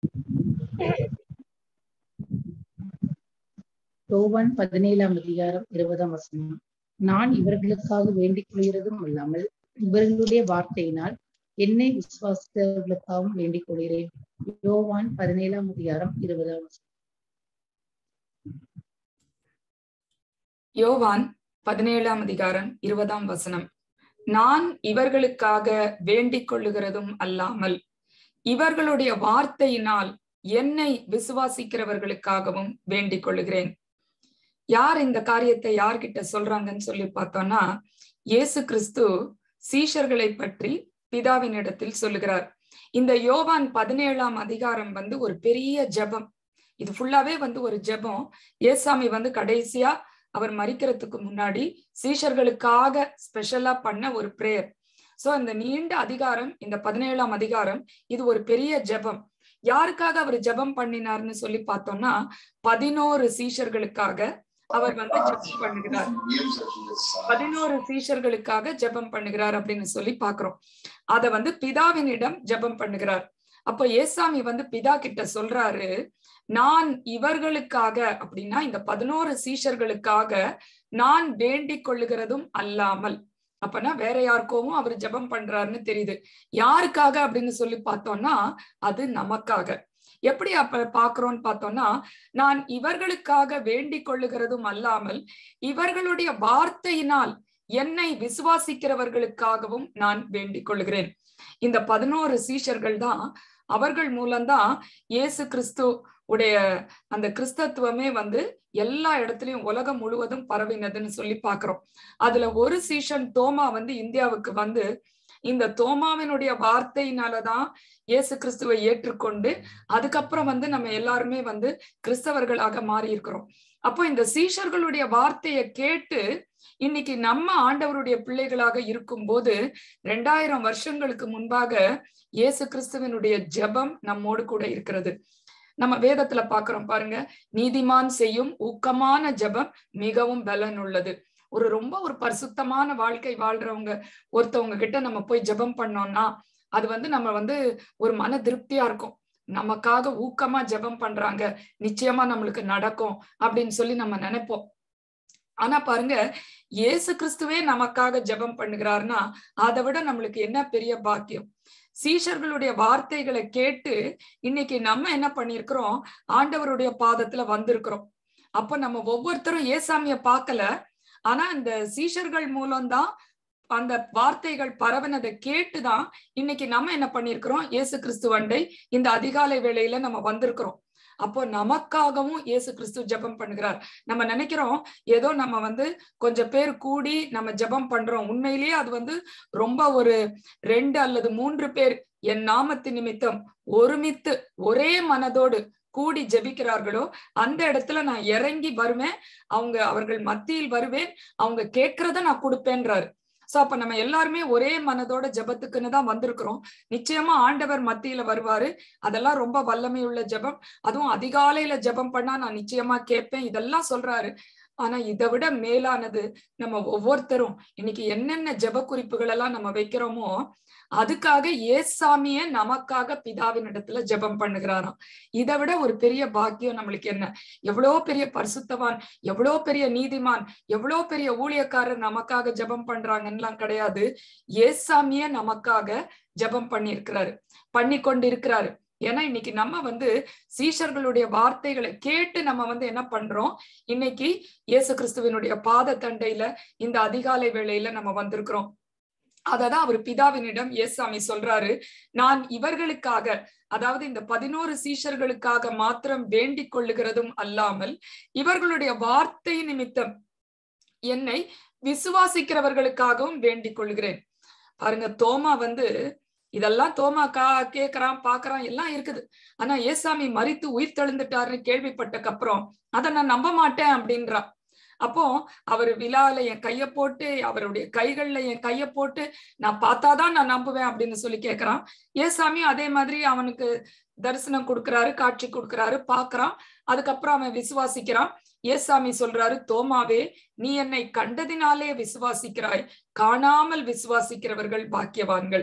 யோவான் பதினேழாம் அதிகாரம் இருபதாம் வசனம் நான் இவர்களுக்காக வேண்டிக் கொள்கிறதும் அல்லாமல் இவர்களுடைய வார்த்தையினால் என்னை விசுவாசித்தவர்களுக்காகவும் வேண்டிக் கொள்கிறேன் யோவான் பதினேழாம் அதிகாரம் இருபதாம் வசனம் யோவான் பதினேழாம் அதிகாரம் இருபதாம் வசனம் நான் இவர்களுக்காக வேண்டிக் கொள்ளுகிறதும் அல்லாமல் இவர்களுடைய வார்த்தையினால் என்னை விசுவாசிக்கிறவர்களுக்காகவும் வேண்டிக் கொள்ளுகிறேன் யார் இந்த காரியத்தை யார்கிட்ட சொல்றாங்கன்னு சொல்லி பார்த்தோம்னா இயேசு கிறிஸ்து சீஷர்களை பற்றி பிதாவின் இடத்தில் சொல்லுகிறார் இந்த யோவான் பதினேழாம் அதிகாரம் வந்து ஒரு பெரிய ஜெபம் இது ஃபுல்லாவே வந்து ஒரு ஜெபம் ஏசாமி வந்து கடைசியா அவர் மறிக்கிறதுக்கு முன்னாடி சீஷர்களுக்காக ஸ்பெஷலா பண்ண ஒரு பிரேயர் சோ அந்த நீண்ட அதிகாரம் இந்த பதினேழாம் அதிகாரம் இது ஒரு பெரிய ஜெபம் யாருக்காக அவர் ஜெபம் பண்ணினார்னு சொல்லி பார்த்தோம்னா பதினோரு சீஷர்களுக்காக அவர் வந்து ஜெபம் பண்ணுகிறார் பதினோரு சீஷர்களுக்காக ஜெபம் பண்ணுகிறார் அப்படின்னு சொல்லி பாக்குறோம் அத வந்து பிதாவினிடம் ஜெபம் பண்ணுகிறார் அப்ப ஏசாமி வந்து பிதா கிட்ட சொல்றாரு நான் இவர்களுக்காக அப்படின்னா இந்த பதினோரு சீஷர்களுக்காக நான் வேண்டிக் கொள்ளுகிறதும் அல்லாமல் அப்பனா வேற யாருக்கோவும் அவர் ஜெபம் பண்றாருன்னு தெரியுது யாருக்காக அப்படின்னு சொல்லி பார்த்தோம்னா அது நமக்காக எப்படி அப்ப பாக்குறோம்னு பார்த்தோம்னா நான் இவர்களுக்காக வேண்டிக் கொள்ளுகிறதும் அல்லாமல் இவர்களுடைய வார்த்தையினால் என்னை விசுவாசிக்கிறவர்களுக்காகவும் நான் வேண்டிக் கொள்கிறேன் இந்த பதினோரு சீஷர்கள் தான் அவர்கள் மூலம்தான் இயேசு கிறிஸ்து உடைய அந்த கிறிஸ்தத்துவமே வந்து எல்லா இடத்துலயும் உலகம் முழுவதும் பரவினதுன்னு சொல்லி பாக்குறோம் அதுல ஒரு சீஷன் தோமா வந்து இந்தியாவுக்கு வந்து இந்த தோமாவினுடைய வார்த்தையினாலதான் இயேசு கிறிஸ்துவை ஏற்றுக்கொண்டு அதுக்கப்புறம் வந்து நம்ம எல்லாருமே வந்து கிறிஸ்தவர்களாக மாறி இருக்கிறோம் அப்போ இந்த சீஷர்களுடைய வார்த்தையை கேட்டு இன்னைக்கு நம்ம ஆண்டவருடைய பிள்ளைகளாக இருக்கும் போது ரெண்டாயிரம் வருஷங்களுக்கு முன்பாக இயேசு கிறிஸ்துவனுடைய ஜெபம் நம்மோடு கூட இருக்கிறது நம்ம வேதத்துல பாக்குறோம் பாருங்க நீதிமான் செய்யும் ஊக்கமான ஜெபம் மிகவும் பலன் உள்ளது ஒரு ரொம்ப ஒரு பரிசுத்தமான வாழ்க்கை வாழ்றவங்க ஒருத்தவங்க கிட்ட நம்ம போய் ஜெபம் பண்ணோம்னா அது வந்து நம்ம வந்து ஒரு மன திருப்தியா இருக்கும் நமக்காக ஊக்கமா ஜெபம் பண்றாங்க நிச்சயமா நம்மளுக்கு நடக்கும் அப்படின்னு சொல்லி நம்ம நினைப்போம் ஆனா பாருங்க இயேசு கிறிஸ்துவே நமக்காக ஜெபம் பண்ணுகிறாருன்னா அதை விட நம்மளுக்கு என்ன பெரிய பாக்கியம் சீஷர்களுடைய வார்த்தைகளை கேட்டு இன்னைக்கு நம்ம என்ன பண்ணிருக்கிறோம் ஆண்டவருடைய பாதத்துல வந்திருக்கிறோம் அப்ப நம்ம ஒவ்வொருத்தரும் ஏசாமிய பார்க்கல ஆனா இந்த சீஷர்கள் மூலம்தான் அந்த வார்த்தைகள் பரவனதை கேட்டுதான் இன்னைக்கு நம்ம என்ன பண்ணிருக்கிறோம் இயேசு கிறிஸ்துவண்டை இந்த அதிகாலை வேளையில நம்ம வந்திருக்கிறோம் அப்போ நமக்காகவும் இயேசு கிறிஸ்து ஜெபம் பண்ணுகிறார் நம்ம நினைக்கிறோம் ஏதோ நம்ம வந்து கொஞ்சம் பேர் கூடி நம்ம ஜெபம் பண்றோம் உண்மையிலேயே அது வந்து ரொம்ப ஒரு ரெண்டு அல்லது மூன்று பேர் என் நாமத்து நிமித்தம் ஒருமித்து ஒரே மனதோடு கூடி ஜெபிக்கிறார்களோ அந்த இடத்துல நான் இறங்கி வருவேன் அவங்க அவர்கள் மத்தியில் வருவேன் அவங்க கேட்கறத நான் கொடுப்பேன்றாரு சோ அப்ப நம்ம எல்லாருமே ஒரே மனதோட ஜெபத்துக்குன்னு தான் வந்திருக்கிறோம் நிச்சயமா ஆண்டவர் மத்தியில வருவாரு அதெல்லாம் ரொம்ப வல்லமை உள்ள ஜெபம் அதுவும் அதிகாலையில ஜெபம் பண்ணா நான் நிச்சயமா கேட்பேன் இதெல்லாம் சொல்றாரு ஆனா இதை விட மேலானது நம்ம ஒவ்வொருத்தரும் இன்னைக்கு என்னென்ன ஜெப குறிப்புகள் எல்லாம் நம்ம வைக்கிறோமோ அதுக்காக ஏசாமிய நமக்காக பிதாவின் இடத்துல ஜெபம் பண்ணுகிறாராம் இதை விட ஒரு பெரிய பாக்கியம் நம்மளுக்கு என்ன எவ்வளோ பெரிய பரிசுத்தவான் எவ்வளோ பெரிய நீதிமான் எவ்வளோ பெரிய ஊழியக்காரர் நமக்காக ஜெபம் பண்றாங்கன்னுலாம் கிடையாது ஏசாமிய நமக்காக ஜெபம் பண்ணியிருக்கிறாரு பண்ணி கொண்டு இருக்கிறாரு ஏன்னா இன்னைக்கு நம்ம வந்து சீஷர்களுடைய வார்த்தைகளை கேட்டு நம்ம வந்து என்ன பண்றோம் இன்னைக்கு இயேசு கிறிஸ்துவனுடைய பாத தண்டையில இந்த அதிகாலை வேளையில நம்ம வந்திருக்கிறோம் அததான் அவர் பிதாவினிடம் ஏசாமி சொல்றாரு நான் இவர்களுக்காக அதாவது இந்த பதினோரு சீஷர்களுக்காக மாத்திரம் வேண்டிக் கொள்ளுகிறதும் அல்லாமல் இவர்களுடைய வார்த்தை நிமித்தம் என்னை விசுவாசிக்கிறவர்களுக்காகவும் வேண்டிக் கொள்கிறேன் பாருங்க தோமா வந்து இதெல்லாம் தோமா கா கேக்குறான் பாக்குறான் எல்லாம் இருக்குது ஆனா ஏசாமி மறித்து உயிர் தெழுந்துட்டாருன்னு கேள்விப்பட்டக்கு அப்புறம் அதை நான் நம்ப மாட்டேன் அப்படின்றான் அப்போ அவர் விழால என் கைய போட்டு அவருடைய கைகள்ல என் கைய போட்டு நான் பார்த்தாதான் நான் நம்புவேன் அப்படின்னு சொல்லி கேக்குறான் ஏசாமி அதே மாதிரி அவனுக்கு தரிசனம் கொடுக்கறாரு காட்சி கொடுக்கறாரு பாக்குறான் அதுக்கப்புறம் அவன் விசுவாசிக்கிறான் ஏசாமி சொல்றாரு தோமாவே நீ என்னை கண்டதினாலே விசுவாசிக்கிறாய் காணாமல் விசுவாசிக்கிறவர்கள் பாக்கியவான்கள்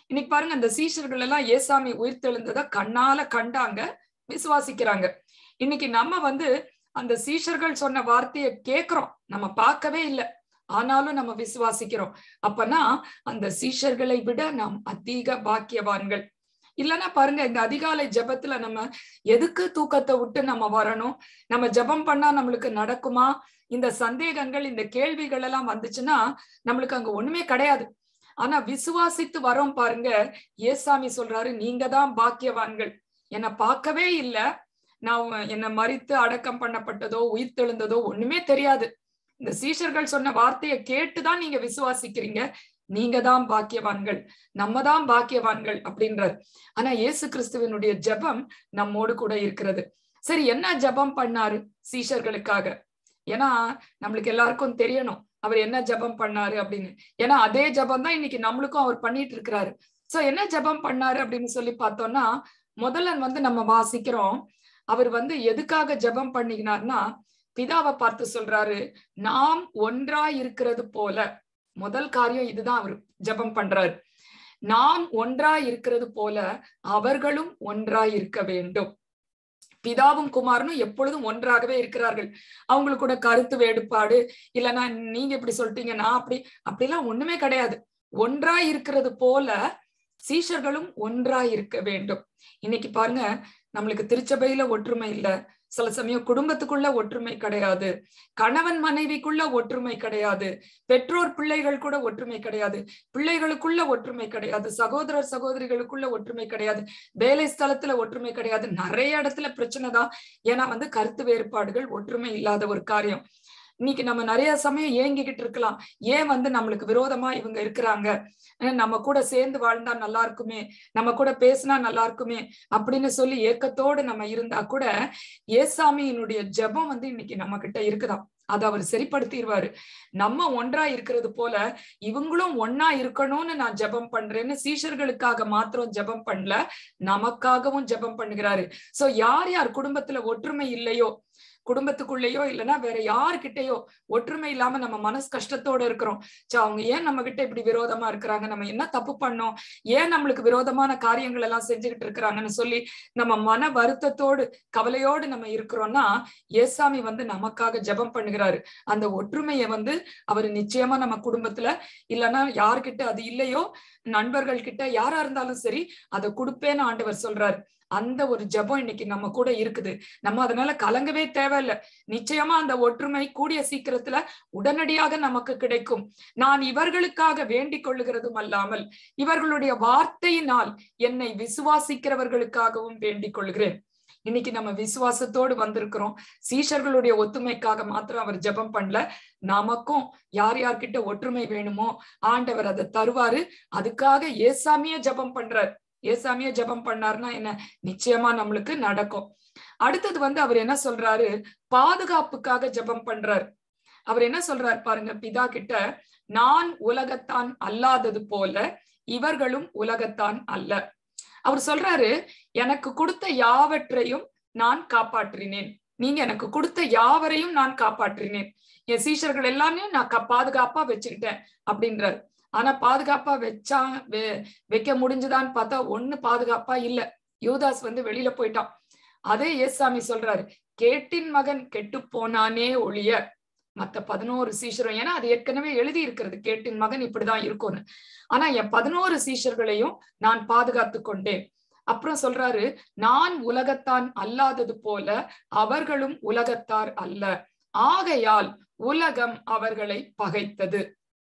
இன்னைக்கு பாருங்க அந்த சீஷர்கள் எல்லாம் ஏசாமி உயிர்த்தெழுந்ததை கண்ணால கண்டாங்க விசுவாசிக்கிறாங்க இன்னைக்கு நம்ம வந்து அந்த சீஷர்கள் சொன்ன வார்த்தையை கேட்கிறோம் நம்ம பார்க்கவே இல்லை ஆனாலும் நம்ம விசுவாசிக்கிறோம் அப்பனா அந்த சீஷர்களை விட நாம் அதிக பாக்கியவான்கள் இல்லைன்னா பாருங்க இந்த அதிகாலை ஜபத்துல நம்ம எதுக்கு தூக்கத்தை விட்டு நம்ம வரணும் நம்ம ஜபம் பண்ணா நம்மளுக்கு நடக்குமா இந்த சந்தேகங்கள் இந்த கேள்விகள் எல்லாம் வந்துச்சுன்னா நம்மளுக்கு அங்க ஒண்ணுமே கிடையாது ஆனா விசுவாசித்து வரோம் பாருங்க ஏசாமி சொல்றாரு நீங்க தான் பாக்கியவான்கள் என்னை பார்க்கவே இல்லை நான் என்னை மறித்து அடக்கம் பண்ணப்பட்டதோ உயிர் தெழுந்ததோ ஒண்ணுமே தெரியாது இந்த சீஷர்கள் சொன்ன வார்த்தையை கேட்டுதான் நீங்க விசுவாசிக்கிறீங்க நீங்க தான் பாக்கியவான்கள் நம்ம தான் பாக்கியவான்கள் அப்படின்றார் ஆனா இயேசு கிறிஸ்துவனுடைய ஜபம் நம்மோடு கூட இருக்கிறது சரி என்ன ஜபம் பண்ணாரு சீஷர்களுக்காக ஏன்னா நம்மளுக்கு எல்லாருக்கும் தெரியணும் அவர் என்ன ஜபம் பண்ணாரு அப்படின்னு ஏன்னா அதே ஜபம் தான் இன்னைக்கு நம்மளுக்கும் அவர் பண்ணிட்டு இருக்கிறாரு சோ என்ன ஜபம் பண்ணாரு அப்படின்னு சொல்லி பார்த்தோம்னா முதல்ல வந்து நம்ம வாசிக்கிறோம் அவர் வந்து எதுக்காக ஜபம் பண்ணினார்னா பிதாவை பார்த்து சொல்றாரு நாம் ஒன்றா இருக்கிறது போல முதல் காரியம் இதுதான் அவர் ஜபம் பண்றாரு நாம் ஒன்றா இருக்கிறது போல அவர்களும் ஒன்றா இருக்க வேண்டும் பிதாவும் குமாரனும் எப்பொழுதும் ஒன்றாகவே இருக்கிறார்கள் அவங்களுக்கு கூட கருத்து வேறுபாடு இல்லைன்னா நீங்க இப்படி சொல்லிட்டீங்க நான் அப்படி அப்படிலாம் ஒண்ணுமே கிடையாது ஒன்றா இருக்கிறது போல சீஷர்களும் ஒன்றா இருக்க வேண்டும் இன்னைக்கு பாருங்க நம்மளுக்கு திருச்சபையில ஒற்றுமை இல்ல சில சமயம் குடும்பத்துக்குள்ள ஒற்றுமை கிடையாது கணவன் மனைவிக்குள்ள ஒற்றுமை கிடையாது பெற்றோர் பிள்ளைகள் கூட ஒற்றுமை கிடையாது பிள்ளைகளுக்குள்ள ஒற்றுமை கிடையாது சகோதரர் சகோதரிகளுக்குள்ள ஒற்றுமை கிடையாது வேலை ஸ்தலத்துல ஒற்றுமை கிடையாது நிறைய இடத்துல பிரச்சனை தான் ஏன்னா வந்து கருத்து வேறுபாடுகள் ஒற்றுமை இல்லாத ஒரு காரியம் இன்னைக்கு நம்ம நிறைய சமயம் ஏங்கிக்கிட்டு இருக்கலாம் ஏன் வந்து நம்மளுக்கு விரோதமா இவங்க இருக்கிறாங்க நம்ம கூட சேர்ந்து வாழ்ந்தா நல்லா இருக்குமே நம்ம கூட பேசினா நல்லா இருக்குமே அப்படின்னு சொல்லி ஏக்கத்தோடு நம்ம இருந்தா கூட ஏசாமியினுடைய ஜபம் வந்து இன்னைக்கு நம்ம கிட்ட இருக்குதாம் அதை அவர் சரிப்படுத்திடுவாரு நம்ம ஒன்றா இருக்கிறது போல இவங்களும் ஒன்னா இருக்கணும்னு நான் ஜபம் பண்றேன்னு சீஷர்களுக்காக மாத்திரம் ஜபம் பண்ணல நமக்காகவும் ஜபம் பண்ணுகிறாரு சோ யார் யார் குடும்பத்துல ஒற்றுமை இல்லையோ குடும்பத்துக்குள்ளேயோ இல்லைன்னா வேற யாருக்கிட்டயோ ஒற்றுமை இல்லாம நம்ம மனசு கஷ்டத்தோட இருக்கிறோம் சோ அவங்க ஏன் நம்ம கிட்ட இப்படி விரோதமா இருக்கிறாங்க நம்ம என்ன தப்பு பண்ணோம் ஏன் நம்மளுக்கு விரோதமான காரியங்கள் எல்லாம் செஞ்சுக்கிட்டு இருக்கிறாங்கன்னு சொல்லி நம்ம மன வருத்தத்தோடு கவலையோடு நம்ம இருக்கிறோம்னா ஏசாமி வந்து நமக்காக ஜபம் பண்ணுகிறாரு அந்த ஒற்றுமையை வந்து அவர் நிச்சயமா நம்ம குடும்பத்துல இல்லைன்னா யார்கிட்ட அது இல்லையோ நண்பர்கள் கிட்ட யாரா இருந்தாலும் சரி அதை கொடுப்பேன்னு ஆண்டவர் சொல்றாரு அந்த ஒரு ஜபம் இன்னைக்கு நம்ம கூட இருக்குது நம்ம அதனால கலங்கவே தேவையில்ல நிச்சயமா அந்த ஒற்றுமை கூடிய சீக்கிரத்துல உடனடியாக நமக்கு கிடைக்கும் நான் இவர்களுக்காக வேண்டிக் கொள்ளுகிறதும் அல்லாமல் இவர்களுடைய வார்த்தையினால் என்னை விசுவாசிக்கிறவர்களுக்காகவும் வேண்டிக் கொள்கிறேன் இன்னைக்கு நம்ம விசுவாசத்தோடு வந்திருக்கிறோம் சீஷர்களுடைய ஒத்துமைக்காக மாத்திரம் அவர் ஜபம் பண்ணல நமக்கும் யார் யார்கிட்ட ஒற்றுமை வேணுமோ ஆண்டவர் அதை தருவாரு அதுக்காக ஏசாமிய ஜபம் பண்றார் ஏசாமிய ஜபம் பண்ணாருன்னா என்ன நிச்சயமா நம்மளுக்கு நடக்கும் அடுத்தது வந்து அவர் என்ன சொல்றாரு பாதுகாப்புக்காக ஜபம் பண்றாரு அவர் என்ன சொல்றாரு பாருங்க பிதா கிட்ட நான் உலகத்தான் அல்லாதது போல இவர்களும் உலகத்தான் அல்ல அவர் சொல்றாரு எனக்கு கொடுத்த யாவற்றையும் நான் காப்பாற்றினேன் நீங்க எனக்கு கொடுத்த யாவரையும் நான் காப்பாற்றினேன் என் சீஷர்கள் எல்லாமே நான் பாதுகாப்பா வச்சுக்கிட்டேன் அப்படின்றாரு ஆனா பாதுகாப்பா வச்சா வைக்க முடிஞ்சுதான்னு பார்த்தா ஒண்ணு பாதுகாப்பா இல்ல யூதாஸ் வந்து வெளியில போயிட்டான் அதே ஏசாமி சொல்றாரு கேட்டின் மகன் கெட்டு போனானே ஒழிய மத்த பதினோரு சீஷரும் ஏன்னா அது ஏற்கனவே எழுதி இருக்கிறது கேட்டின் மகன் இப்படிதான் இருக்கும்னு ஆனா என் பதினோரு சீஷர்களையும் நான் பாதுகாத்து கொண்டேன் அப்புறம் சொல்றாரு நான் உலகத்தான் அல்லாதது போல அவர்களும் உலகத்தார் அல்ல ஆகையால் உலகம் அவர்களை பகைத்தது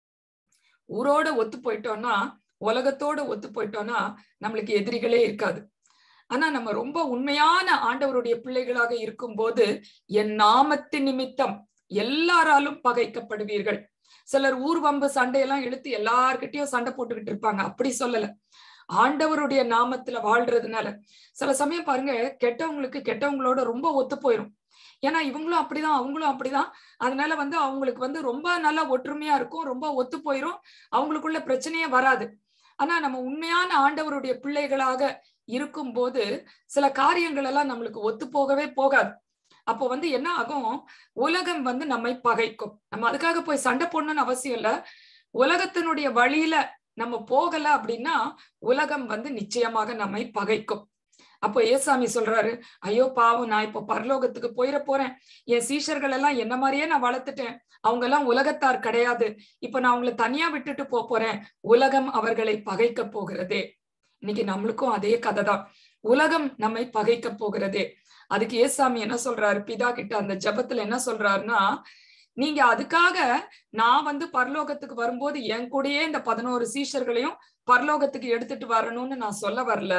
ஊரோட ஒத்து போயிட்டோம்னா உலகத்தோட ஒத்து போயிட்டோம்னா நம்மளுக்கு எதிரிகளே இருக்காது ஆனா நம்ம ரொம்ப உண்மையான ஆண்டவருடைய பிள்ளைகளாக இருக்கும்போது என் நாமத்து நிமித்தம் எல்லாராலும் பகைக்கப்படுவீர்கள் சிலர் ஊர் வம்பு சண்டையெல்லாம் இழுத்து எல்லார்கிட்டயும் சண்டை போட்டுக்கிட்டு இருப்பாங்க அப்படி சொல்லல ஆண்டவருடைய நாமத்துல வாழ்றதுனால சில சமயம் பாருங்க கெட்டவங்களுக்கு கெட்டவங்களோட ரொம்ப ஒத்து போயிரும் ஏன்னா இவங்களும் அப்படிதான் அவங்களும் அப்படிதான் அதனால வந்து அவங்களுக்கு வந்து ரொம்ப நல்லா ஒற்றுமையா இருக்கும் ரொம்ப ஒத்து போயிரும் அவங்களுக்குள்ள பிரச்சனையே வராது ஆனா நம்ம உண்மையான ஆண்டவருடைய பிள்ளைகளாக இருக்கும் போது சில காரியங்கள் எல்லாம் நம்மளுக்கு ஒத்து போகவே போகாது அப்போ வந்து என்ன ஆகும் உலகம் வந்து நம்மை பகைக்கும் நம்ம அதுக்காக போய் சண்டை போடணும்னு அவசியம் இல்ல உலகத்தினுடைய வழியில நம்ம போகல அப்படின்னா உலகம் வந்து நிச்சயமாக நம்மை பகைக்கும் அப்போ ஏசாமி சொல்றாரு ஐயோ பாவம் நான் இப்போ பரலோகத்துக்கு போயிட போறேன் என் சீஷர்கள் எல்லாம் என்ன மாதிரியே நான் வளர்த்துட்டேன் அவங்க எல்லாம் உலகத்தார் கிடையாது இப்ப நான் அவங்களை தனியா விட்டுட்டு போக போறேன் உலகம் அவர்களை பகைக்க போகிறதே இன்னைக்கு நம்மளுக்கும் அதே கதை தான் உலகம் நம்மை பகைக்க போகிறதே அதுக்கு ஏசாமி என்ன சொல்றாரு பிதா கிட்ட அந்த ஜபத்துல என்ன சொல்றாருன்னா நீங்க அதுக்காக நான் வந்து பரலோகத்துக்கு வரும்போது என் கூடயே இந்த பதினோரு சீஷர்களையும் பரலோகத்துக்கு எடுத்துட்டு வரணும்னு நான் சொல்ல வரல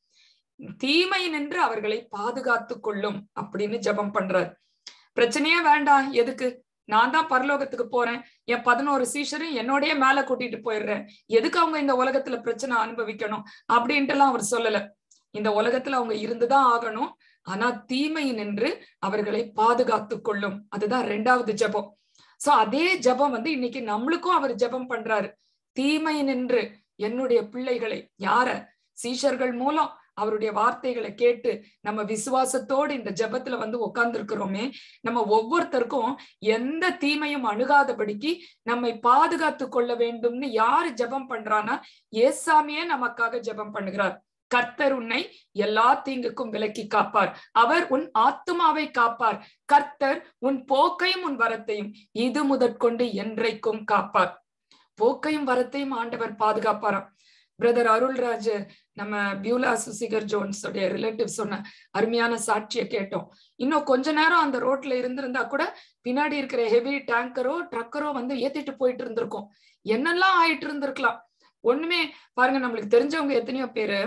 தீமை நின்று அவர்களை பாதுகாத்து கொள்ளும் அப்படின்னு ஜபம் பண்றாரு பிரச்சனையே வேண்டாம் எதுக்கு நான் தான் பரலோகத்துக்கு போறேன் என் பதினோரு சீஷரும் என்னோடய மேல கூட்டிட்டு போயிடுறேன் எதுக்கு அவங்க இந்த உலகத்துல பிரச்சனை அனுபவிக்கணும் அப்படின்ட்டு எல்லாம் அவர் சொல்லல இந்த உலகத்துல அவங்க இருந்துதான் ஆகணும் ஆனா தீமை நின்று அவர்களை பாதுகாத்து கொள்ளும் அதுதான் ரெண்டாவது ஜபம் சோ அதே ஜபம் வந்து இன்னைக்கு நம்மளுக்கும் அவர் ஜபம் பண்றாரு தீமை நின்று என்னுடைய பிள்ளைகளை யார சீஷர்கள் மூலம் அவருடைய வார்த்தைகளை கேட்டு நம்ம விசுவாசத்தோடு இந்த ஜபத்துல வந்து உட்கார்ந்து இருக்கிறோமே நம்ம ஒவ்வொருத்தருக்கும் எந்த தீமையும் அணுகாதபடிக்கு நம்மை பாதுகாத்து கொள்ள வேண்டும்னு யாரு ஜபம் பண்றான்னா ஏசாமியே நமக்காக ஜபம் பண்ணுகிறார் கர்த்தர் உன்னை எல்லா தீங்குக்கும் விலக்கி காப்பார் அவர் உன் ஆத்துமாவை காப்பார் கர்த்தர் உன் போக்கையும் உன் வரத்தையும் இது முதற்கொண்டு என்றைக்கும் காப்பார் போக்கையும் வரத்தையும் ஆண்டவர் பாதுகாப்பாராம் பிரதர் அருள்ராஜ் நம்ம பியூலா சுசிகர் ஜோன்ஸ் உடைய ரிலேட்டிவ் சொன்ன அருமையான சாட்சியை கேட்டோம் இன்னும் கொஞ்ச நேரம் அந்த ரோட்ல இருந்திருந்தா கூட பின்னாடி இருக்கிற ஹெவி டேங்கரோ ட்ரக்கரோ வந்து ஏத்திட்டு போயிட்டு இருந்திருக்கும் என்னெல்லாம் ஆயிட்டு இருந்திருக்கலாம் ஒண்ணுமே பாருங்க நம்மளுக்கு தெரிஞ்சவங்க எத்தனையோ பேரு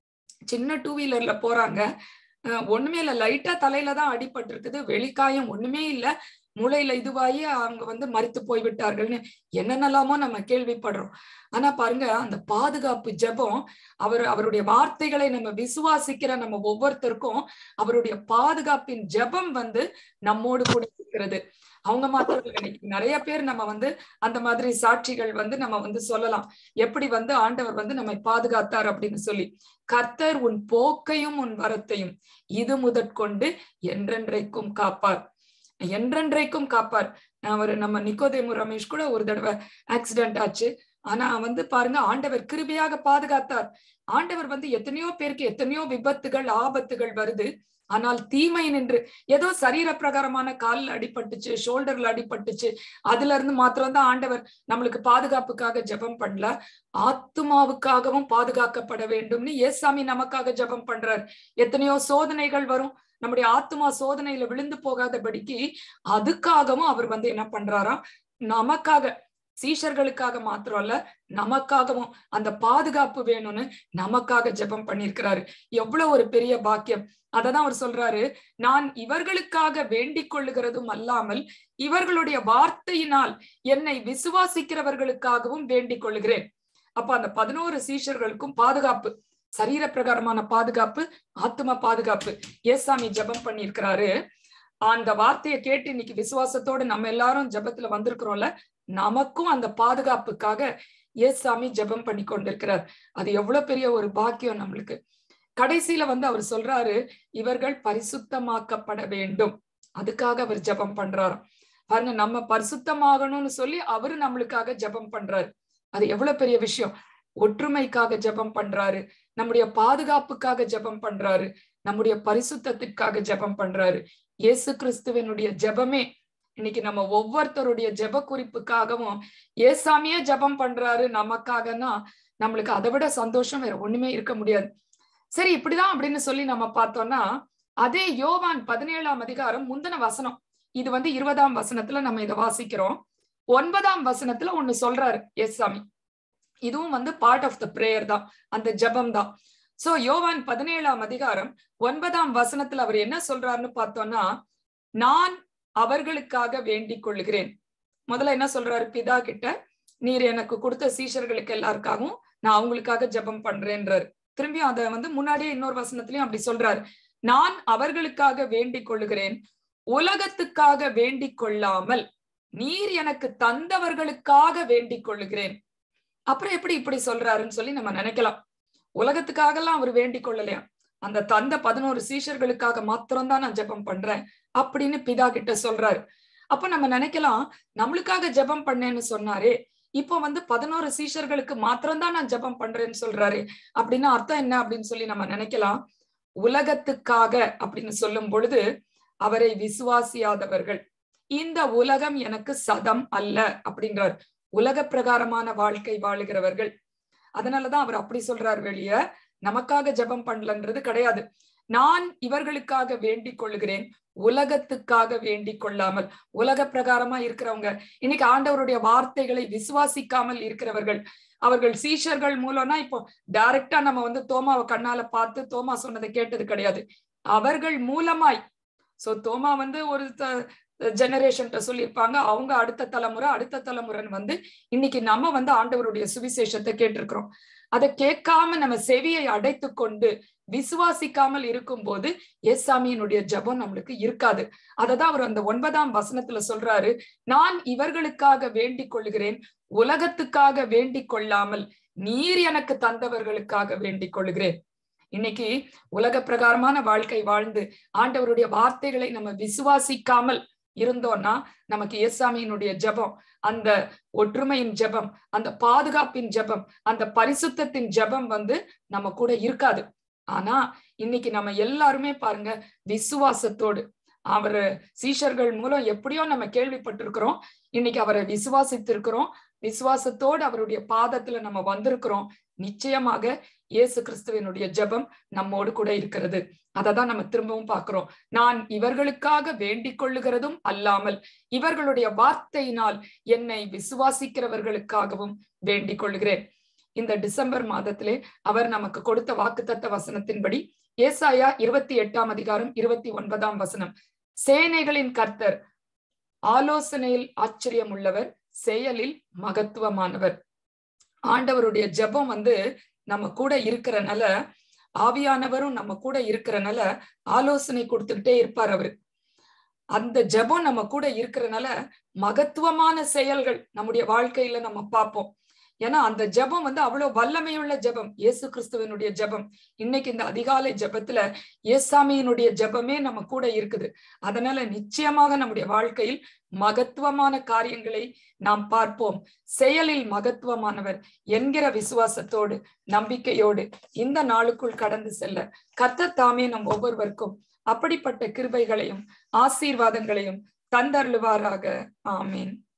சின்ன டூ வீலர்ல போறாங்க ஒண்ணுமே இல்ல லைட்டா தலையில தான் அடிபட்டு இருக்குது வெளிக்காயம் ஒண்ணுமே இல்ல மூளையில இதுவாகி அவங்க வந்து மறித்து போய்விட்டார்கள்னு என்னென்னலாமோ நம்ம கேள்விப்படுறோம் ஆனா பாருங்க அந்த பாதுகாப்பு ஜபம் அவர் அவருடைய வார்த்தைகளை நம்ம விசுவாசிக்கிற நம்ம ஒவ்வொருத்தருக்கும் அவருடைய பாதுகாப்பின் ஜபம் வந்து நம்மோடு கூட இருக்கிறது அவங்க மாத்திரம் நிறைய பேர் நம்ம வந்து அந்த மாதிரி சாட்சிகள் வந்து நம்ம வந்து சொல்லலாம் எப்படி வந்து ஆண்டவர் வந்து நம்மை பாதுகாத்தார் அப்படின்னு சொல்லி கர்த்தர் உன் போக்கையும் உன் வரத்தையும் இது முதற்கொண்டு என்றென்றைக்கும் காப்பார் என்றென்றைக்கும் காப்பார் அவர் நம்ம நிக்கோதேமு ரமேஷ் கூட ஒரு தடவை ஆக்சிடென்ட் ஆச்சு ஆனா வந்து பாருங்க ஆண்டவர் கிருபியாக பாதுகாத்தார் ஆண்டவர் வந்து எத்தனையோ பேருக்கு எத்தனையோ விபத்துகள் ஆபத்துகள் வருது ஆனால் தீமை நின்று ஏதோ சரீர பிரகாரமான காலில் அடிபட்டுச்சு ஷோல்டர்ல அடிபட்டுச்சு அதுல இருந்து மாத்திரம் தான் ஆண்டவர் நம்மளுக்கு பாதுகாப்புக்காக ஜெபம் பண்ணல ஆத்துமாவுக்காகவும் பாதுகாக்கப்பட வேண்டும்னு ஏசாமி நமக்காக ஜெபம் பண்றார் எத்தனையோ சோதனைகள் வரும் நம்முடைய ஆத்மா சோதனையில விழுந்து போகாதபடிக்கு அதுக்காகவும் அவர் வந்து என்ன பண்றாராம் நமக்காக சீஷர்களுக்காக மாத்திரம் இல்ல நமக்காகவும் அந்த பாதுகாப்பு வேணும்னு நமக்காக ஜெபம் பண்ணிருக்கிறாரு எவ்வளவு ஒரு பெரிய பாக்கியம் அததான் அவர் சொல்றாரு நான் இவர்களுக்காக வேண்டிக் கொள்ளுகிறதும் அல்லாமல் இவர்களுடைய வார்த்தையினால் என்னை விசுவாசிக்கிறவர்களுக்காகவும் வேண்டிக் கொள்ளுகிறேன் அப்ப அந்த பதினோரு சீஷர்களுக்கும் பாதுகாப்பு சரீர பிரகாரமான பாதுகாப்பு ஆத்ம பாதுகாப்பு ஏசாமி ஜபம் பண்ணியிருக்கிறாரு அந்த வார்த்தையை கேட்டு இன்னைக்கு விசுவாசத்தோட நம்ம எல்லாரும் ஜபத்துல வந்திருக்கிறோம்ல நமக்கும் அந்த பாதுகாப்புக்காக ஏசாமி ஜபம் பண்ணி கொண்டிருக்கிறார் அது எவ்வளவு பெரிய ஒரு பாக்கியம் நம்மளுக்கு கடைசியில வந்து அவர் சொல்றாரு இவர்கள் பரிசுத்தமாக்கப்பட வேண்டும் அதுக்காக அவர் ஜபம் பண்றாரு பாருங்க நம்ம பரிசுத்தமாகணும்னு சொல்லி அவரு நம்மளுக்காக ஜபம் பண்றாரு அது எவ்வளவு பெரிய விஷயம் ஒற்றுமைக்காக ஜபம் பண்றாரு நம்முடைய பாதுகாப்புக்காக ஜபம் பண்றாரு நம்முடைய பரிசுத்தத்திற்காக ஜபம் பண்றாரு இயேசு கிறிஸ்துவனுடைய ஜபமே இன்னைக்கு நம்ம ஒவ்வொருத்தருடைய ஜப குறிப்புக்காகவும் ஏசாமியே ஜபம் பண்றாரு நமக்காகனா நம்மளுக்கு அதை விட சந்தோஷம் வேற ஒண்ணுமே இருக்க முடியாது சரி இப்படிதான் அப்படின்னு சொல்லி நம்ம பார்த்தோம்னா அதே யோவான் பதினேழாம் அதிகாரம் முந்தின வசனம் இது வந்து இருபதாம் வசனத்துல நம்ம இதை வாசிக்கிறோம் ஒன்பதாம் வசனத்துல ஒண்ணு சொல்றாரு ஏசாமி இதுவும் வந்து பார்ட் ஆஃப் த பிரேயர் தான் அந்த ஜபம் தான் சோ யோவான் பதினேழாம் அதிகாரம் ஒன்பதாம் வசனத்துல அவர் என்ன சொல்றாருன்னு பார்த்தோம்னா நான் அவர்களுக்காக வேண்டிக் கொள்ளுகிறேன் முதல்ல என்ன சொல்றாரு பிதா கிட்ட நீர் எனக்கு கொடுத்த சீஷர்களுக்கு எல்லாருக்காகவும் நான் அவங்களுக்காக ஜபம் பண்றேன்றாரு திரும்பியும் அதை வந்து முன்னாடியே இன்னொரு வசனத்திலயும் அப்படி சொல்றாரு நான் அவர்களுக்காக வேண்டிக் கொள்ளுகிறேன் உலகத்துக்காக வேண்டிக் கொள்ளாமல் நீர் எனக்கு தந்தவர்களுக்காக வேண்டிக் கொள்ளுகிறேன் அப்புறம் எப்படி இப்படி சொல்றாருன்னு சொல்லி நம்ம நினைக்கலாம் உலகத்துக்காக எல்லாம் அவர் வேண்டிக் கொள்ளலையா அந்த தந்த பதினோரு சீஷர்களுக்காக மாத்திரம்தான் நான் ஜெபம் பண்றேன் அப்படின்னு பிதா கிட்ட சொல்றாரு அப்ப நம்ம நினைக்கலாம் நம்மளுக்காக ஜெபம் பண்ணேன்னு சொன்னாரே இப்போ வந்து பதினோரு சீஷர்களுக்கு மாத்திரம்தான் நான் ஜெபம் பண்றேன்னு சொல்றாரு அப்படின்னா அர்த்தம் என்ன அப்படின்னு சொல்லி நம்ம நினைக்கலாம் உலகத்துக்காக அப்படின்னு சொல்லும் பொழுது அவரை விசுவாசியாதவர்கள் இந்த உலகம் எனக்கு சதம் அல்ல அப்படின்றார் உலக பிரகாரமான வாழ்க்கை வாழுகிறவர்கள் அதனாலதான் அவர் அப்படி சொல்றார் வெளிய நமக்காக ஜெபம் பண்ணலன்றது கிடையாது நான் இவர்களுக்காக வேண்டிக் கொள்ளுகிறேன் உலகத்துக்காக வேண்டிக் கொள்ளாமல் உலக பிரகாரமா இருக்கிறவங்க இன்னைக்கு ஆண்டவருடைய வார்த்தைகளை விசுவாசிக்காமல் இருக்கிறவர்கள் அவர்கள் சீஷர்கள் மூலம்னா இப்போ டைரக்டா நம்ம வந்து தோமாவை கண்ணால பார்த்து தோமா சொன்னதை கேட்டது கிடையாது அவர்கள் மூலமாய் சோ தோமா வந்து ஒரு ஜெனரேஷன்ட்ட சொல்லியிருப்பாங்க அவங்க அடுத்த தலைமுறை அடுத்த தலைமுறைன்னு வந்து இன்னைக்கு நம்ம வந்து ஆண்டவருடைய சுவிசேஷத்தை கேட்டிருக்கிறோம் அதை கேட்காம நம்ம செவியை அடைத்து கொண்டு விசுவாசிக்காமல் இருக்கும் போது ஏசாமியினுடைய ஜபம் நம்மளுக்கு இருக்காது அததான் அவர் அந்த ஒன்பதாம் வசனத்துல சொல்றாரு நான் இவர்களுக்காக வேண்டிக் கொள்கிறேன் உலகத்துக்காக வேண்டிக் கொள்ளாமல் நீர் எனக்கு தந்தவர்களுக்காக வேண்டிக் கொள்கிறேன் இன்னைக்கு உலக பிரகாரமான வாழ்க்கை வாழ்ந்து ஆண்டவருடைய வார்த்தைகளை நம்ம விசுவாசிக்காமல் இருந்தோம்னா நமக்கு ஏசாமியினுடைய ஜபம் அந்த ஒற்றுமையின் ஜபம் அந்த பாதுகாப்பின் ஜபம் அந்த பரிசுத்தத்தின் ஜபம் வந்து நம்ம கூட இருக்காது ஆனா இன்னைக்கு நம்ம எல்லாருமே பாருங்க விசுவாசத்தோடு அவர் சீஷர்கள் மூலம் எப்படியோ நம்ம கேள்விப்பட்டிருக்கிறோம் இன்னைக்கு அவரை விசுவாசித்திருக்கிறோம் விசுவாசத்தோடு அவருடைய பாதத்துல நம்ம வந்திருக்கிறோம் நிச்சயமாக இயேசு கிறிஸ்துவனுடைய ஜெபம் நம்மோடு கூட இருக்கிறது அததான் நம்ம திரும்பவும் பார்க்கிறோம் நான் இவர்களுக்காக வேண்டிக் கொள்ளுகிறதும் அல்லாமல் இவர்களுடைய வார்த்தையினால் என்னை விசுவாசிக்கிறவர்களுக்காகவும் வேண்டிக் கொள்கிறேன் இந்த டிசம்பர் மாதத்திலே அவர் நமக்கு கொடுத்த வாக்குத்தத்த வசனத்தின்படி ஏசாயா இருபத்தி எட்டாம் அதிகாரம் இருபத்தி ஒன்பதாம் வசனம் சேனைகளின் கர்த்தர் ஆலோசனையில் ஆச்சரியம் உள்ளவர் செயலில் மகத்துவமானவர் ஆண்டவருடைய ஜெபம் வந்து நம்ம கூட இருக்கிறனால ஆவியானவரும் நம்ம கூட இருக்கிறனால ஆலோசனை கொடுத்துக்கிட்டே இருப்பார் அவரு அந்த ஜெபம் நம்ம கூட இருக்கிறனால மகத்துவமான செயல்கள் நம்முடைய வாழ்க்கையில நம்ம பார்ப்போம் ஏன்னா அந்த ஜெபம் வந்து அவ்வளவு வல்லமையுள்ள ஜெபம் இயேசு கிறிஸ்துவனுடைய ஜெபம் இன்னைக்கு இந்த அதிகாலை ஜெபத்துல ஏசாமியினுடைய ஜெபமே நம்ம கூட இருக்குது அதனால நிச்சயமாக நம்முடைய வாழ்க்கையில் மகத்துவமான காரியங்களை நாம் பார்ப்போம் செயலில் மகத்துவமானவர் என்கிற விசுவாசத்தோடு நம்பிக்கையோடு இந்த நாளுக்குள் கடந்து செல்ல கர்த்தர் தாமே நம் ஒவ்வொருவருக்கும் அப்படிப்பட்ட கிருபைகளையும் ஆசீர்வாதங்களையும் தந்தருளுவாராக ஆமீன்